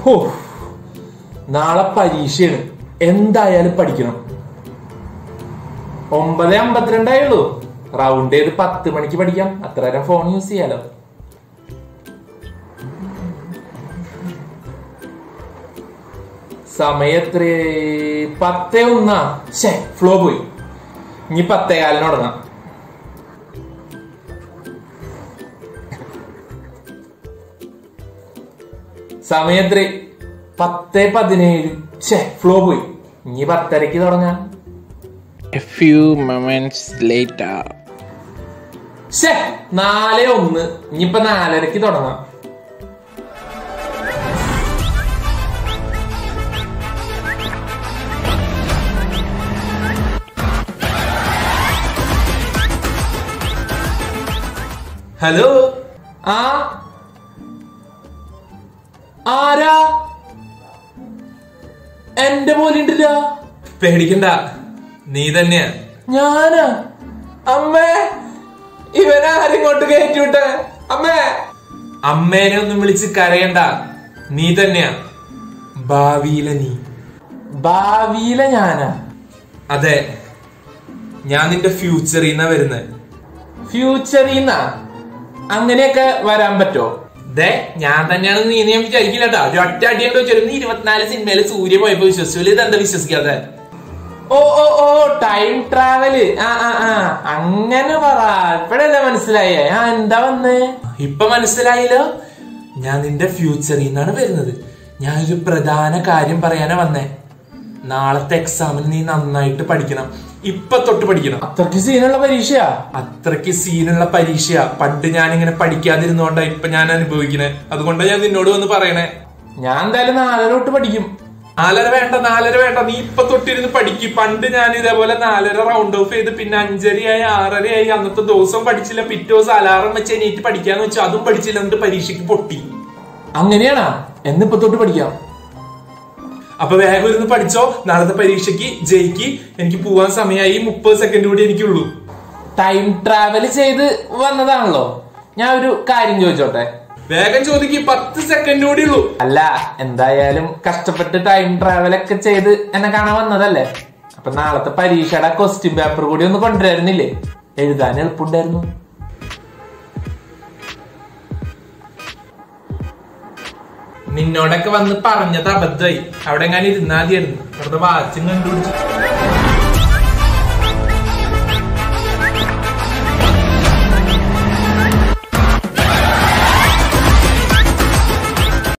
ഹോ നാളെ പരീക്ഷയാണ് എന്തായാലും പഠിക്കണം ഒമ്പത് അമ്പത്തിരണ്ടായുള്ളൂ റൗണ്ട് ചെയ്ത് പത്ത് മണിക്ക് പഠിക്കാം അത്ര നേരം ഫോൺ യൂസ് ചെയ്യാലോ സമയത്ര പത്തേ ഒന്നാ ശേ ഫ്ലോ പോയി ഇനി പത്തേ കാലിന് തുടങ്ങാം സമയത്ര പത്തേ പതിനേഴ് ഛേ ഫ്ലോ പോയി ഇനി പത്തരക്ക് തുടങ്ങാം A few moments later. ശേ നാല് ഒന്ന് ഇനിയിപ്പൊ നാലരക്ക് തുടങ്ങാം ഹലോ ആ ആരാ എന്റെ പോലെ ഉണ്ടല്ല പേടിക്കണ്ട നീ തന്നെയാ ഞാനാ അമ്മേ ഇവനാരിങ്ങോട്ട് കയറ്റിവിട്ടെ അമ്മേ അമ്മേനെ ഒന്നും വിളിച്ച് കരയണ്ട നീ തന്നെയാ ഭാവിയിലെ നീ ഭാവിയിലെ ഞാനാ അതെ ഞാൻ നിന്റെ ഫ്യൂച്ചറിൽ നിന്നാ വരുന്നത് ഫ്യൂച്ചറിന്നാ അങ്ങനെയൊക്കെ വരാൻ പറ്റോ ദേ ഞാൻ തന്നെയാണ് നീ ഞാൻ വിചാരിക്കില്ല കേട്ടോ ഒരു ഒറ്റ അടിയുണ്ട് വെച്ചിരുന്നു ഇരുപത്തിനാല് സിനിമയില് സൂര്യ പോയപ്പോ വിശ്വസിച്ചു ഇതെന്താ വിശ്വസിക്കാതെ ഓ ഓ ഓ ടൈം ട്രാവല് ആ ആ ആ അങ്ങനെ പറ ഇപ്പഴല്ലേ മനസ്സിലായേ ആ എന്താ വന്നേ ഇപ്പൊ മനസ്സിലായില്ലോ ഞാൻ നിന്റെ ഫ്യൂച്ചറിൽ നിന്നാണ് വരുന്നത് ഞാനൊരു പ്രധാന കാര്യം പറയാനാ വന്നേ നാളത്തെ എക്സാമിന് നീ നന്നായിട്ട് പഠിക്കണം ഇപ്പൊ തൊട്ട് പഠിക്കണം അത്രക്ക് സീനുള്ള പരീക്ഷയാ അത്രയ്ക്ക് സീനുള്ള പരീക്ഷയാ പണ്ട് ഞാൻ ഇങ്ങനെ പഠിക്കാതിരുന്നോണ്ടാ ഇപ്പൊ ഞാൻ അനുഭവിക്കണേ അതുകൊണ്ടാ ഞാൻ നിന്നോട് വന്ന് പറയണേ ഞാൻ എന്തായാലും നാലര തൊട്ട് പഠിക്കും നാലര വേണ്ട നാലര വേണ്ട നീ ഇപ്പൊ തൊട്ടിരുന്ന് പഠിക്കും പണ്ട് ഞാൻ ഇതേപോലെ നാലര റൗണ്ട് ഓഫ് ചെയ്ത് പിന്നെ അഞ്ചരയായി ആറരയായി അന്നത്തെ ദിവസം പഠിച്ചില്ല പിറ്റേ ദിവസം അലാറം വെച്ച് എണീറ്റ് പഠിക്കാന്ന് വെച്ചാൽ അതും പഠിച്ചില്ല എന്നിട്ട് പരീക്ഷയ്ക്ക് പൊട്ടി അങ്ങനെയാണാ എന്നിപ്പോ തൊട്ട് പഠിക്കാം അപ്പൊ വേഗം ഇരുന്ന് പഠിച്ചോ നാളത്തെ പരീക്ഷയ്ക്ക് ജയിക്ക് എനിക്ക് പോവാൻ സമയമായി മുപ്പത് സെക്കൻഡ് കൂടി എനിക്കുള്ളൂ ടൈം ട്രാവൽ ചെയ്ത് വന്നതാണല്ലോ ഞാൻ ഒരു കാര്യം ചോദിച്ചോട്ടെ വേഗം ചോദിക്ക് പത്ത് സെക്കൻഡ് കൂടി ഉള്ളൂ അല്ല എന്തായാലും കഷ്ടപ്പെട്ട് ടൈം ട്രാവൽ ഒക്കെ ചെയ്ത് എന്നെ കാണാൻ വന്നതല്ലേ അപ്പൊ നാളത്തെ പരീക്ഷയുടെ ക്വസ്റ്റ്യൻ പേപ്പർ കൂടി ഒന്ന് കൊണ്ടുവരുന്നില്ലേ എഴുതാൻ എളുപ്പമുണ്ടായിരുന്നു നിന്നോടൊക്കെ വന്ന് പറഞ്ഞത് അബദ്ധമായി അവിടെ ഞാൻ ഇരുന്നാതിയായിരുന്നു വെറുതെ വാച്ചും കണ്ടുപിടിച്ചു